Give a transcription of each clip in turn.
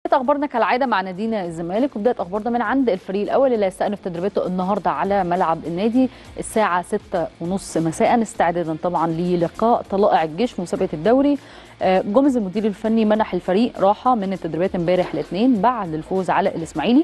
اخبارنا كالعاده مع نادينا الزمالك وبدايه اخبارنا من عند الفريق الاول اللي هيستأنف تدريباته النهارده على ملعب النادي الساعه 6:30 مساء استعدادا طبعا للقاء طلائع الجيش في مسابقه الدوري آه، جوميز المدير الفني منح الفريق راحه من التدريبات امبارح الاثنين بعد الفوز على الاسماعيلي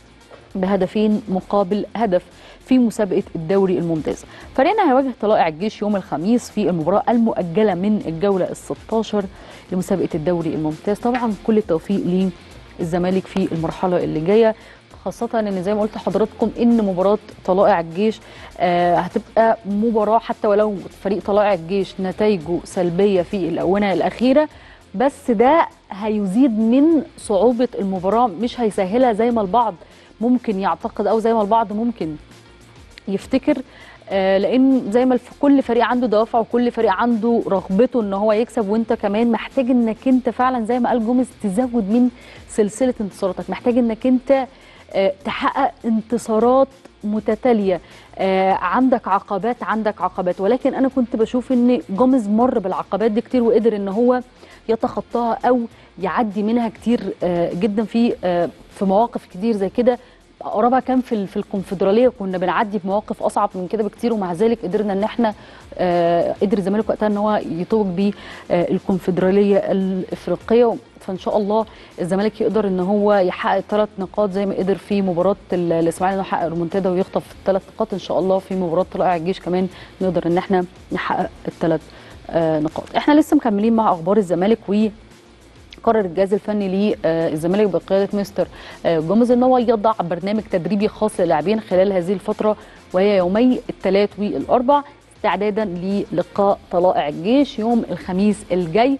بهدفين مقابل هدف في مسابقة الدوري الممتاز فريقنا هيواجه طلائع الجيش يوم الخميس في المباراة المؤجلة من الجولة ال 16 لمسابقة الدوري الممتاز طبعا كل التوفيق للزمالك في المرحلة اللي جاية خاصة ان زي ما قلت لحضراتكم ان مباراة طلائع الجيش آه هتبقى مباراة حتى ولو فريق طلائع الجيش نتائجه سلبية في الآونة الأخيرة بس ده هيزيد من صعوبة المباراة مش هيسهلها زي ما البعض ممكن يعتقد او زي ما البعض ممكن يفتكر آه، لان زي ما الف- كل فريق عنده دوافع وكل فريق عنده رغبته ان هو يكسب وانت كمان محتاج انك انت فعلا زي ما قال جوميز تزود من سلسله انتصاراتك محتاج انك انت آه، تحقق انتصارات متتاليه آه، عندك عقبات عندك عقبات ولكن انا كنت بشوف ان جوميز مر بالعقبات دي كتير وقدر ان هو يتخطاها او يعدي منها كتير آه، جدا في آه، في مواقف كتير زي كده اقربها كان في ال- في الكونفدراليه كنا بنعدي بمواقف اصعب من كده بكتير ومع ذلك قدرنا ان احنا آه، قدر الزمالك وقتها ان هو يتوج بالكونفدراليه الافريقيه فان شاء الله الزمالك يقدر ان هو يحقق ثلاث نقاط زي ما قدر في مباراه ال- الاسماعيلي انه يحقق ريمونتادا ويخطف ثلاث نقاط ان شاء الله في مباراه طلائع الجيش كمان نقدر ان احنا نحقق الثلاث نقاط احنا لسه مكملين مع اخبار الزمالك و قرر الجهاز الفني للزمالك بقياده مستر آه، جوميز ان هو يضع برنامج تدريبي خاص للاعبين خلال هذه الفتره وهي يومي الثلاث والاربع استعدادا للقاء طلائع الجيش يوم الخميس الجاي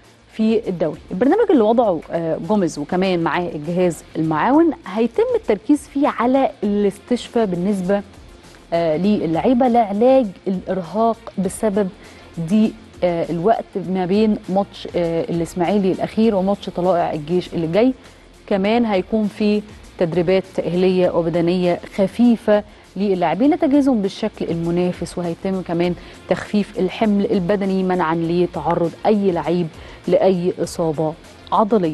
في الدوري البرنامج اللي وضعه آه، جوميز وكمان معاه الجهاز المعاون هيتم التركيز فيه على الاستشفاء بالنسبه آه، للعيبه لعلاج الارهاق بسبب دي آه، الوقت ما بين ماتش آه، الاسماعيلي الاخير وماتش طلائع الجيش اللي جاي كمان هيكون في تدريبات تاهيليه وبدنيه خفيفه للاعبين لتجهيزهم بالشكل المنافس وهيتم كمان تخفيف الحمل البدني منعا لتعرض اي لعيب لاي اصابه عضليه